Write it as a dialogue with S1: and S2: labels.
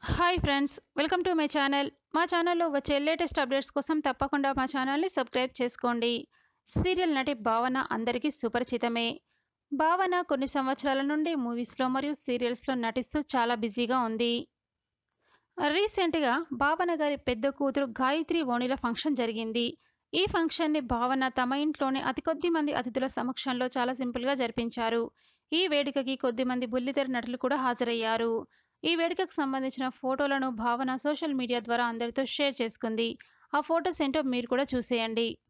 S1: hi friends welcome to my channel మా ఛానల్లో వచ్చే లేటెస్ట్ అప్డేట్స్ కోసం తప్పకుండా మా ఛానల్ని సబ్స్క్రైబ్ చేసుకోండి సీరియల్ నటి భావన అందరికీ సుపరిచితమే భావన కొన్ని సంవత్సరాల నుండి మూవీస్లో మరియు సీరియల్స్లో నటిస్తూ చాలా బిజీగా ఉంది రీసెంట్గా భావన గారి పెద్ద కూతురు గాయత్రి ఓణిల ఫంక్షన్ జరిగింది ఈ ఫంక్షన్ని భావన తమ ఇంట్లోనే అతి కొద్ది మంది అతిథుల సమక్షంలో చాలా సింపుల్గా జరిపించారు ఈ వేడుకకి కొద్ది మంది బుల్లితెర నటులు కూడా హాజరయ్యారు ఈ వేడుకకు సంబంధించిన ఫోటోలను భావన సోషల్ మీడియా ద్వారా అందరితో షేర్ చేసుకుంది ఆ ఫొటోస్ ఏంటో మీరు కూడా చూసేయండి